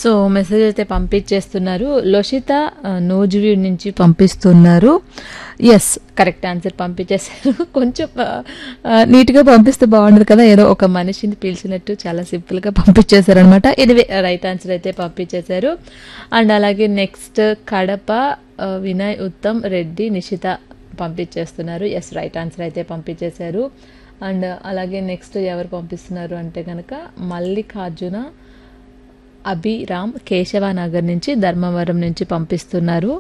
so message అయితే పంపించేస్తున్నారు లోషిత నోజువి నుంచి పంపిస్తున్నారు ఎస్ కరెక్ట్ ఆన్సర్ పంపించేశారు కొంచెం నీట్గా పంపిస్తే బాగుండదు కదా ఏదో ఒక మనిషిని పిలిచినట్టు చాలా సింపుల్గా పంపించేశారు అనమాట ఎనివే రైట్ ఆన్సర్ అయితే పంపించేశారు అండ్ అలాగే నెక్స్ట్ కడప ఆ, వినయ్ ఉత్తమ్ రెడ్డి నిషిత పంపించేస్తున్నారు ఎస్ రైట్ ఆన్సర్ అయితే పంపించేశారు అండ్ అలాగే నెక్స్ట్ ఎవరు పంపిస్తున్నారు అంటే కనుక మల్లికార్జున అభిరామ్ కేశవనగర్ నుంచి ధర్మవరం నుంచి పంపిస్తున్నారు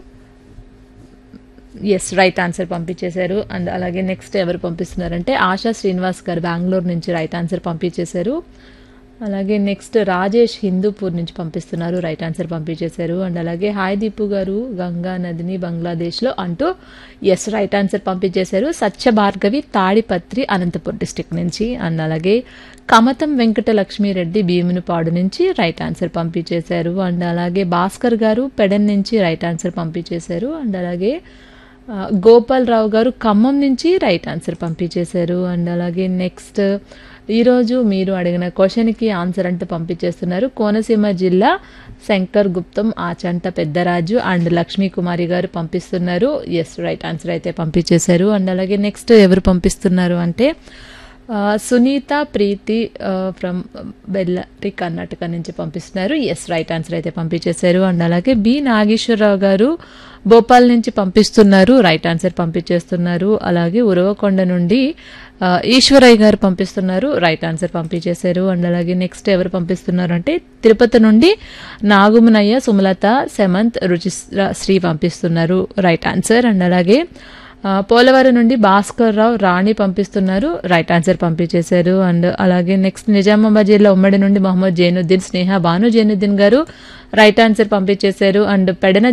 ఎస్ రైట్ ఆన్సర్ పంపించేశారు అండ్ అలాగే నెక్స్ట్ ఎవరు పంపిస్తున్నారంటే ఆశా శ్రీనివాస్ గారు బెంగళూరు నుంచి రైట్ ఆన్సర్ పంపించేశారు అలాగే నెక్స్ట్ రాజేష్ హిందూపూర్ నుంచి పంపిస్తున్నారు రైట్ ఆన్సర్ పంపించేశారు అండ్ అలాగే హాయ్ దీపు గారు గంగా నదిని బంగ్లాదేశ్లో అంటూ ఎస్ రైట్ ఆన్సర్ పంపించేశారు సత్య భార్గవి తాడిపత్రి అనంతపూర్ డిస్టిక్ నుంచి అండ్ అలాగే కమతం వెంకట లక్ష్మీరెడ్డి భీమునిపాడు నుంచి రైట్ ఆన్సర్ పంపించేశారు అండ్ అలాగే భాస్కర్ గారు పెడన్ నుంచి రైట్ ఆన్సర్ పంపించేశారు అండ్ అలాగే ఆ, గోపాల్ రావు గారు ఖమ్మం నుంచి రైట్ ఆన్సర్ పంపించేశారు అండ్ అలాగే నెక్స్ట్ ఈరోజు మీరు అడిగిన క్వశ్చన్కి ఆన్సర్ అంటూ పంపించేస్తున్నారు కోనసీమ జిల్లా శంకర్ గుప్తం ఆచంట పెద్దరాజు అండ్ లక్ష్మీ కుమారి గారు పంపిస్తున్నారు ఎస్ రైట్ ఆన్సర్ అయితే పంపించేశారు అండ్ అలాగే నెక్స్ట్ ఎవరు పంపిస్తున్నారు అంటే ఆ, సునీత ప్రీతి ఫ్రమ్ బెల్లరి కర్ణాటక నుంచి పంపిస్తున్నారు ఎస్ రైట్ ఆన్సర్ అయితే పంపించేశారు అండ్ అలాగే బి నాగేశ్వరరావు గారు భోపాల్ నుంచి పంపిస్తున్నారు రైట్ ఆన్సర్ పంపించేస్తున్నారు అలాగే ఉరవకొండ నుండి ఆ, ఈశ్వరయ్య గారు పంపిస్తున్నారు రైట్ ఆన్సర్ పంపించేశారు అండ్ అలాగే నెక్స్ట్ ఎవరు పంపిస్తున్నారు అంటే తిరుపతి నుండి నాగుమనయ్య సుమలత సెమంత్ రుచిశ్ర శ్రీ పంపిస్తున్నారు రైట్ ఆన్సర్ అండ్ అలాగే ఆ, పోలవరం నుండి భాస్కర్ రావు రాణి పంపిస్తున్నారు రైట్ ఆన్సర్ పంపించేశారు అండ్ అలాగే నెక్స్ట్ నిజామాబాద్ జిల్లా ఉమ్మడి నుండి మొహమ్మద్ జైనుద్దీన్ స్నేహ భాను జైనుద్దీన్ గారు రైట్ ఆన్సర్ పంపించేశారు అండ్ పెడన